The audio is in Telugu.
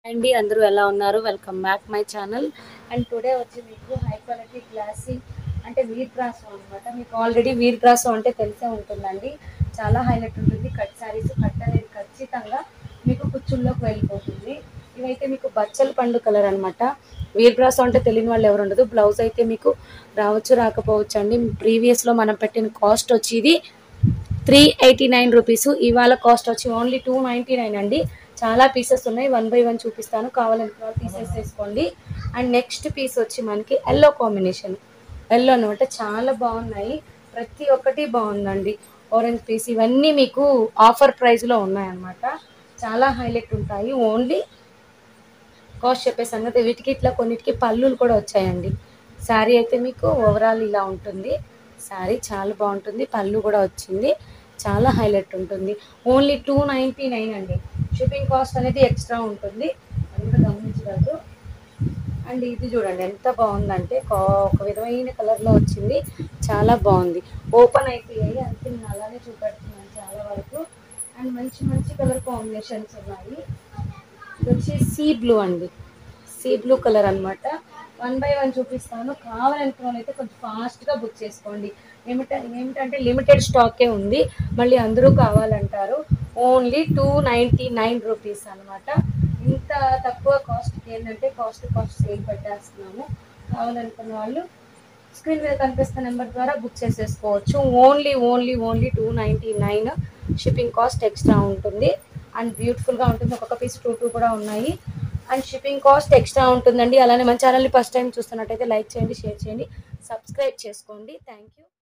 అండి అందరూ ఎలా ఉన్నారు welcome back my channel and today వచ్చి మీకు హై క్వాలిటీ గ్లాసీ అంటే వీర్ బ్రాసో అనమాట మీకు ఆల్రెడీ వీర్ బ్రాసో అంటే తెలిసే ఉంటుందండి చాలా హైలైట్ ఉంటుంది కట్ శారీస్ కట్ అనేది ఖచ్చితంగా మీకు కుచ్చుల్లోకి వెళ్ళిపోతుంది ఇవైతే మీకు బచ్చల పండు కలర్ అనమాట వీర్ బ్రాసో అంటే తెలియని వాళ్ళు ఎవరు ఉండదు బ్లౌజ్ అయితే మీకు రావచ్చు రాకపోవచ్చు అండి ప్రీవియస్లో మనం పెట్టిన కాస్ట్ వచ్చి ఇది త్రీ ఎయిటీ నైన్ రూపీస్ ఇవాళ కాస్ట్ వచ్చి ఓన్లీ టూ నైంటీ నైన్ అండి చాలా పీసెస్ ఉన్నాయి వన్ బై వన్ చూపిస్తాను కావాలనుకున్న వాళ్ళు పీసెస్ తీసుకోండి అండ్ నెక్స్ట్ పీస్ వచ్చి మనకి ఎల్లో కాంబినేషన్ ఎల్లో అనమాట చాలా బాగున్నాయి ప్రతి ఒక్కటి బాగుందండి ఆరెంజ్ పీస్ ఇవన్నీ మీకు ఆఫర్ ప్రైస్లో ఉన్నాయన్నమాట చాలా హైలైట్ ఉంటాయి ఓన్లీ కాస్ట్ చెప్పే సంగతి వీటికి ఇట్లా కొన్నిటికి పళ్ళులు కూడా వచ్చాయండి శారీ అయితే మీకు ఓవరాల్ ఇలా ఉంటుంది శారీ చాలా బాగుంటుంది పళ్ళు కూడా వచ్చింది చాలా హైలైట్ ఉంటుంది ఓన్లీ టూ నైంటీ నైన్ అండి షిప్పింగ్ కాస్ట్ అనేది ఎక్స్ట్రా ఉంటుంది అది కూడా గమనించగలరు అండ్ ఇది చూడండి ఎంత బాగుందంటే కా- ఒక విధమైన కలర్లో వచ్చింది చాలా బాగుంది ఓపెన్ అయిపోయాయి అంతే నేను అలానే చూపెడుతున్నాను చాలా వరకు అండ్ మంచి మంచి కలర్ కాంబినేషన్స్ ఉన్నాయి ఇది వచ్చి సీ బ్లూ అండి సీ బ్లూ కలర్ అన్నమాట వన్ బై వన్ చూపిస్తాను కావాలనుకున్న వాళ్ళు అయితే కొంచెం ఫాస్ట్గా బుక్ చేసుకోండి ఏమిట ఏమిటంటే లిమిటెడ్ స్టాకే ఉంది మళ్ళీ అందరూ కావాలంటారు only two ninety nine rupees అనమాట ఇంత తక్కువ కాస్ట్కి ఏంటంటే కాస్ట్ కాస్ట్ సేల్ పెట్టేస్తున్నాము కావాలనుకున్న వాళ్ళు స్క్రీన్ మీద కనిపిస్తున్న నెంబర్ ద్వారా బుక్ చేసేసుకోవచ్చు only only only two ninety nine shipping cost extra ఉంటుంది అండ్ బ్యూటిఫుల్గా ఉంటుంది ఒక్కొక్క పీస్ టూ టూ కూడా ఉన్నాయి అండ్ షిప్పింగ్ కాస్ట్ ఎక్స్ట్రా ఉంటుందండి అలానే మన ఛానల్ని ఫస్ట్ టైం చూస్తున్నట్టయితే లైక్ చేయండి షేర్ చేయండి సబ్స్క్రైబ్ చేసుకోండి థ్యాంక్ యూ